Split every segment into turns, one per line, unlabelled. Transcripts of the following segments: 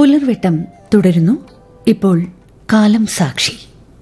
പുലർവെട്ടം തുടരുന്നു ഇപ്പോൾ കാലം സാക്ഷി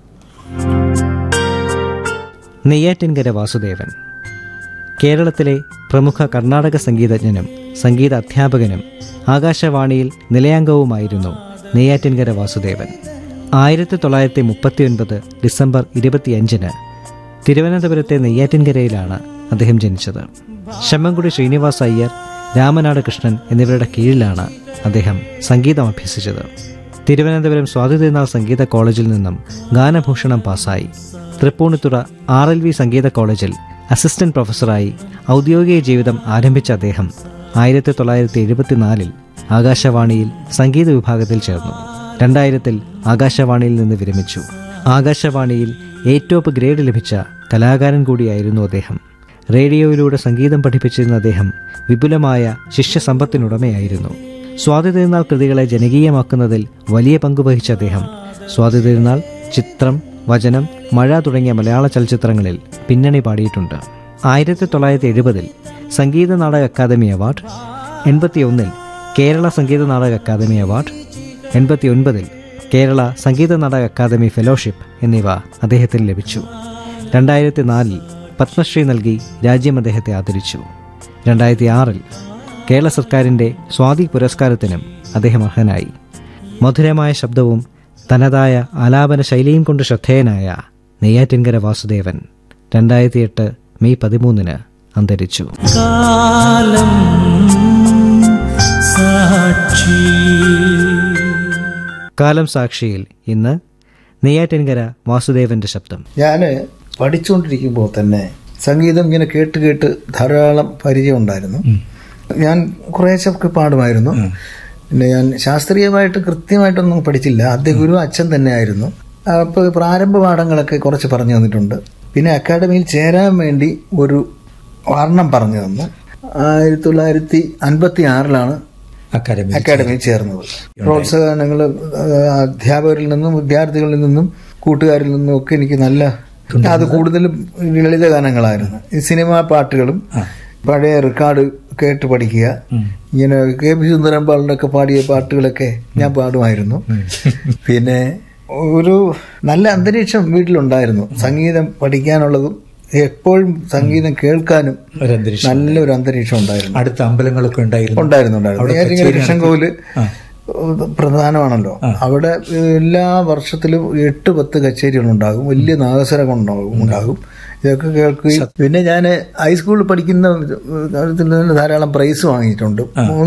നെയ്യാറ്റിൻകര വാസുദേവൻ കേരളത്തിലെ പ്രമുഖ കർണാടക സംഗീതജ്ഞനും സംഗീത അധ്യാപകനും ആകാശവാണിയിൽ നിലയാംഗവുമായിരുന്നു നെയ്യാറ്റിൻകര വാസുദേവൻ ആയിരത്തി തൊള്ളായിരത്തി മുപ്പത്തിയൊൻപത് ഡിസംബർ ഇരുപത്തിയഞ്ചിന് തിരുവനന്തപുരത്തെ നെയ്യാറ്റിൻകരയിലാണ് അദ്ദേഹം ജനിച്ചത് ശമ്മൻകുടി ശ്രീനിവാസ അയ്യർ രാമനാട് കൃഷ്ണൻ എന്നിവരുടെ കീഴിലാണ് അദ്ദേഹം സംഗീതം അഭ്യസിച്ചത് തിരുവനന്തപുരം സ്വാതിതിരുനാൾ സംഗീത കോളേജിൽ നിന്നും ഗാനഭൂഷണം പാസ്സായി തൃപ്പൂണിത്തുറ ആർ എൽ വി സംഗീത കോളേജിൽ അസിസ്റ്റന്റ് പ്രൊഫസറായി ഔദ്യോഗിക ജീവിതം ആരംഭിച്ച അദ്ദേഹം ആയിരത്തി തൊള്ളായിരത്തി എഴുപത്തിനാലിൽ ആകാശവാണിയിൽ സംഗീത വിഭാഗത്തിൽ ചേർന്നു രണ്ടായിരത്തിൽ ആകാശവാണിയിൽ നിന്ന് വിരമിച്ചു ആകാശവാണിയിൽ ഏറ്റോപ്പ് ഗ്രേഡ് ലഭിച്ച കലാകാരൻ കൂടിയായിരുന്നു അദ്ദേഹം റേഡിയോയിലൂടെ സംഗീതം പഠിപ്പിച്ചിരുന്ന അദ്ദേഹം വിപുലമായ ശിഷ്യസമ്പത്തിനുടമയായിരുന്നു സ്വാതി തിരുനാൾ കൃതികളെ ജനകീയമാക്കുന്നതിൽ വലിയ പങ്കുവഹിച്ച അദ്ദേഹം സ്വാതി തിരുനാൾ ചിത്രം വചനം മഴ തുടങ്ങിയ മലയാള ചലച്ചിത്രങ്ങളിൽ പിന്നണി പാടിയിട്ടുണ്ട് ആയിരത്തി തൊള്ളായിരത്തി എഴുപതിൽ സംഗീത നാടക അക്കാദമി അവാർഡ് എൺപത്തിയൊന്നിൽ കേരള സംഗീത നാടക അക്കാദമി അവാർഡ് എൺപത്തിയൊൻപതിൽ കേരള സംഗീത നാടക അക്കാദമി ഫെലോഷിപ്പ് എന്നിവ അദ്ദേഹത്തിന് ലഭിച്ചു രണ്ടായിരത്തി നാലിൽ പത്മശ്രീ നൽകി രാജ്യം അദ്ദേഹത്തെ ആദരിച്ചു രണ്ടായിരത്തി ആറിൽ കേരള സർക്കാരിൻ്റെ സ്വാതി പുരസ്കാരത്തിനും അദ്ദേഹം അർഹനായി മധുരമായ ശബ്ദവും തനതായ ആലാപന ശൈലിയും കൊണ്ട് ശ്രദ്ധേയനായ നെയ്യാറ്റിൻകര വാസുദേവൻ രണ്ടായിരത്തി എട്ട് മെയ് പതിമൂന്നിന് അന്തരിച്ചു
കാലം സാക്ഷി
കാലം സാക്ഷിയിൽ ഇന്ന് നെയ്യാറ്റിൻകര വാസുദേവന്റെ ശബ്ദം
ഞാൻ പഠിച്ചുകൊണ്ടിരിക്കുമ്പോൾ തന്നെ സംഗീതം ഇങ്ങനെ കേട്ട് കേട്ട് ധാരാളം പരിചയം ഉണ്ടായിരുന്നു ഞാൻ കുറേശ്ശൊക്കെ പാടുമായിരുന്നു പിന്നെ ഞാൻ ശാസ്ത്രീയമായിട്ട് കൃത്യമായിട്ടൊന്നും പഠിച്ചില്ല ആദ്യ ഗുരു അച്ഛൻ തന്നെയായിരുന്നു അപ്പോൾ പ്രാരംഭ പാഠങ്ങളൊക്കെ കുറച്ച് പറഞ്ഞു തന്നിട്ടുണ്ട് പിന്നെ അക്കാഡമിയിൽ ചേരാൻ വേണ്ടി ഒരു വർണ്ണം പറഞ്ഞു തന്നു ആയിരത്തി തൊള്ളായിരത്തി അൻപത്തി ആറിലാണ്
അക്കാദമി
അക്കാഡമിയിൽ ചേർന്നത് പ്രോത്സാഹനങ്ങൾ അധ്യാപകരിൽ നിന്നും വിദ്യാർത്ഥികളിൽ നിന്നും കൂട്ടുകാരിൽ നിന്നും ഒക്കെ എനിക്ക് നല്ല അത് കൂടുതലും ലളിത ഗാനങ്ങളായിരുന്നു ഈ സിനിമാ പാട്ടുകളും പഴയ റെക്കോർഡ് കേട്ട് പഠിക്കുക ഇങ്ങനെ കെ പി സുന്ദരമ്പാളിന്റെ ഒക്കെ പാടിയ പാട്ടുകളൊക്കെ ഞാൻ പാടുമായിരുന്നു പിന്നെ ഒരു നല്ല അന്തരീക്ഷം വീട്ടിലുണ്ടായിരുന്നു സംഗീതം പഠിക്കാനുള്ളതും എപ്പോഴും സംഗീതം കേൾക്കാനും
ഒരു അന്തരീക്ഷം
നല്ലൊരു അന്തരീക്ഷം ഉണ്ടായിരുന്നു
അടുത്ത അമ്പലങ്ങളൊക്കെ ഉണ്ടായിരുന്നു
ഉണ്ടായിരുന്നു ഉണ്ടായിരുന്നു ഏതെങ്കിലും കൃഷ്ണൻകോവില് പ്രധാനമാണല്ലോ അവിടെ എല്ലാ വർഷത്തിലും എട്ട് പത്ത് കച്ചേരികൾ ഉണ്ടാകും വലിയ നാഗസ്വരം ഉണ്ടാകും ഉണ്ടാകും ഇതൊക്കെ കേൾക്കുകയും പിന്നെ ഞാൻ ഹൈസ്കൂളിൽ പഠിക്കുന്ന കാര്യത്തിൽ തന്നെ ധാരാളം പ്രൈസ് വാങ്ങിയിട്ടുണ്ട് മൂന്ന്